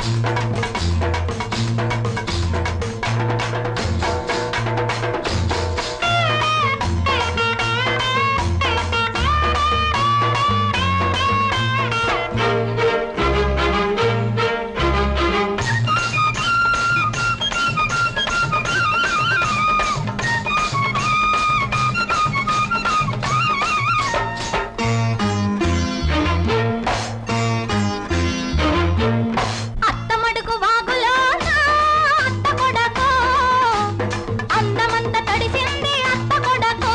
అత్తమడుగు వాగులో నా అత్త కొడకో అందమంత తడిసింది అత్త కొడకో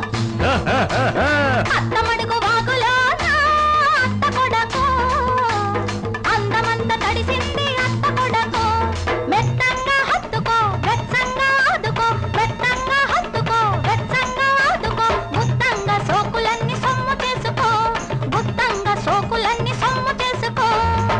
అత్తమడుగు వాగులో నా అత్త కొడకో అందమంత తడిసింది అత్త కొడకో మెత్తంగా హత్తుకో వెచ్చంగా ఆదుకో మెత్తంగా హత్తుకో వెచ్చంగా ఆదుకో గుత్తంగా సోకులన్నీ సొమ్ము చేసుకో గుత్తంగా సోకులన్నీ సొమ్ము చేసుకో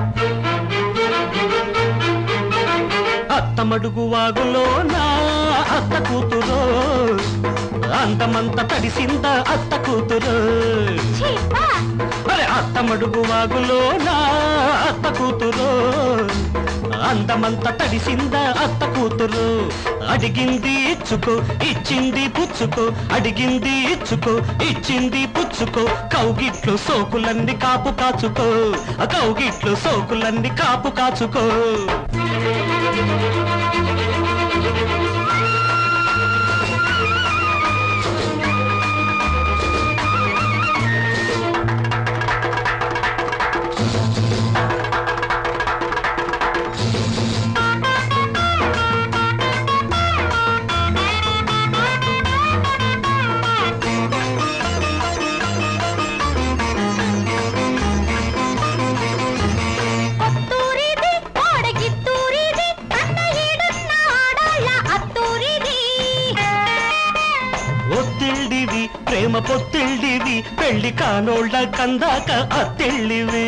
అత్తమడుగు వాగులో నా అత్త కూతురు అందమంత తడిసింద అత్త కూతురు చీపా అరే అత్తమడుగు వాగులో నా అత్త కూతురు అందమంత తడిసింద అత్త కూతురు అడిగింది ఇచ్చుకో ఇచ్చింది పుచ్చుకో అడిగింది ఇచ్చుకో ఇచ్చింది పుచ్చుకో కౌగిట్లు సోకులన్నీ కాపు కాచుకో కౌగిట్లు సోకులన్నీ కాపు కాచుకో కొత్తూరిది కోడగిత్తూరిది కన్న ఈడున్న ఆడాళ్ళ అత్తూరిది ఒత్తిళ్ళివి ప్రేమ పొత్తిళ్ళివి పెళ్లి కానోళ్ళ కందాక అత్తిళ్ళివి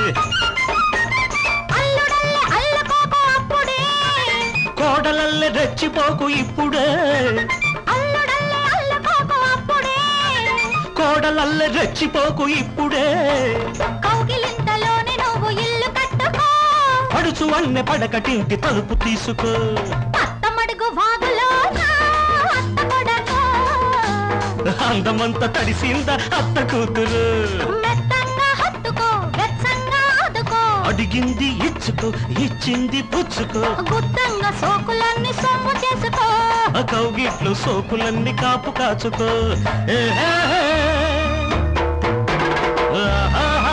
అల్లుడల్లే అల్లుకోకు అప్పుడే కోడలల్లె రెచ్చిపోకు ఇప్పుడే అల్లుడల్లే అల్లుకోకు అప్పుడే కోడలల్లె రెచ్చిపోకు ఇప్పుడే కౌగిలింతలోనే నువ్వు ఇల్లు కట్టుకో పడుచు అన్నె పడకటింటి తలుపు తీసుకో అత్తమడుగు వాగులో నా అత్త కొడకో అందమంత తడిసింద అత్త కూతురు మెత్తంగా హత్తుకో వెచ్చంగా ఆదుకో అడిగింది ఇచ్చుకో ఇచ్చింది పుచ్చుకో గుత్తంగా సోకులన్నీ సొమ్ము చేసుకో ఆ కౌగిట్లు సోకులన్నీ కాపు కాచుకో ఏ హే హే. ఆహాహా.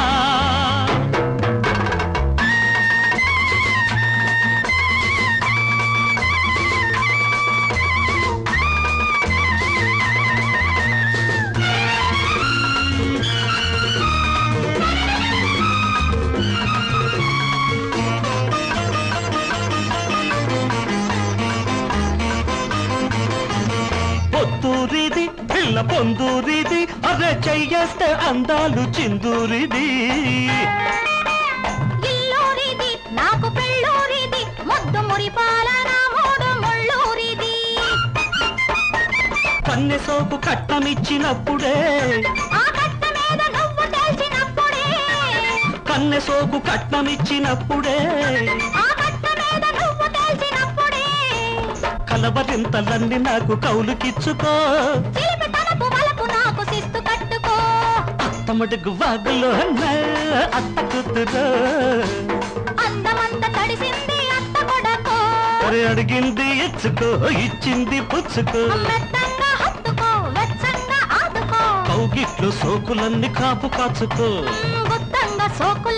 పొత్తూరిది పిల్ల పొందూరిది అరే చెయ్యేస్తే అందాలు చిందూరిది ఇల్లూరిది నాకు పెళ్ళూరిది ముద్దు మురిపాల నా మూడు ముళ్ళూరిది కన్నె సోపు కట్నమిచ్చినప్పుడే ఆ కట్ట మీద నువ్వు తెలిసినప్పుడే కన్నె సోకు కట్నమిచ్చినప్పుడే ఆ కట్ట మీద నువ్వు తెలిసినప్పుడే కలవరింతలన్నీ నాకు కౌలుకిచ్చుకో చిలిపి తనపు వలపు నాకు శిస్తు కట్టుకో అత్తమడుగు వాగులో నా అత్త కూతురు అందమంత తడిసింది అత్త కొడకో అరే అడిగింది ఇచ్చుకో ఇచ్చింది పుచ్చుకో మెత్తంగా హత్తుకో వెచ్చంగా ఆదుకో కౌగిట్లు సోకులన్నీ కాపు కాచుకో గుత్తంగా సోకుల